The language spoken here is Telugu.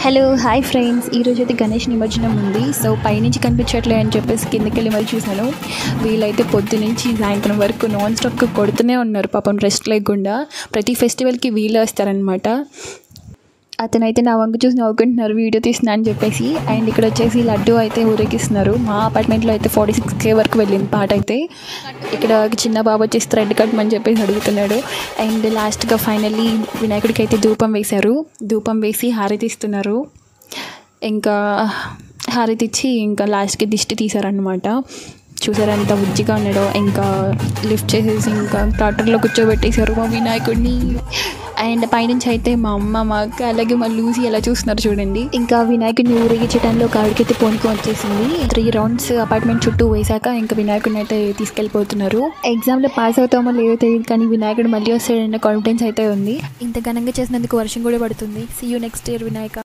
హలో హాయ్ ఫ్రెండ్స్ ఈరోజు అయితే గణేష్ నిమజ్జనం ఉంది సో పైనుంచి కనిపించట్లే అని చెప్పేసి కిందకి వెళ్ళి మరి చూశాను వీళ్ళైతే పొద్దు నుంచి సాయంత్రం వరకు నాన్ స్టాప్గా కొడుతూనే ఉన్నారు పాపం రెస్ట్ లేకుండా ప్రతి ఫెస్టివల్కి వీళ్ళే వస్తారనమాట అతనైతే నా వంక చూసి నవ్వుకుంటున్నారు వీడియో తీస్తున్నా అని చెప్పేసి అండ్ ఇక్కడ వచ్చేసి లడ్డు అయితే ఊరేగిస్తున్నారు మా అపార్ట్మెంట్లో అయితే ఫార్టీ సిక్స్ కే వరకు వెళ్ళింది పాట అయితే ఇక్కడ ఒక చిన్న బాబు వచ్చేసి థ్రెడ్ కట్టమని చెప్పేసి అడుగుతున్నాడు అండ్ లాస్ట్గా ఫైనల్లీ వినాయకుడికి అయితే ధూపం వేశారు ధూపం వేసి హారతి ఇస్తున్నారు ఇంకా హారతి ఇచ్చి ఇంకా లాస్ట్కి దిష్టి తీశారనమాట చూసారా ఎంత బుజ్జిగా ఉన్నాడో ఇంకా లిఫ్ట్ చేసేసి ఇంకా ట్రాక్టర్లో కూర్చోబెట్టేశారు మా వినాయకుడిని అండ్ పైనుంచి అయితే మా అమ్మ మా అక్క అలాగే మా లూసి ఎలా చూస్తున్నారు చూడండి ఇంకా వినాయకుడిని ఊరేగించడంలో ఒక ఆవిడకైతే పొనుకు వచ్చేసింది త్రీ రౌండ్స్ అపార్ట్మెంట్ చుట్టూ వేశాక ఇంకా వినాయకుడిని అయితే తీసుకెళ్ళిపోతున్నారు ఎగ్జామ్లో పాస్ అవుతామో లేదో తెలియదు కానీ వినాయకుడు మళ్ళీ వస్తాడన్న కాన్ఫిడెన్స్ అయితే ఉంది ఇంత ఘనంగా చేసినందుకు వర్షం కూడా పడుతుంది see you next year Vinayaka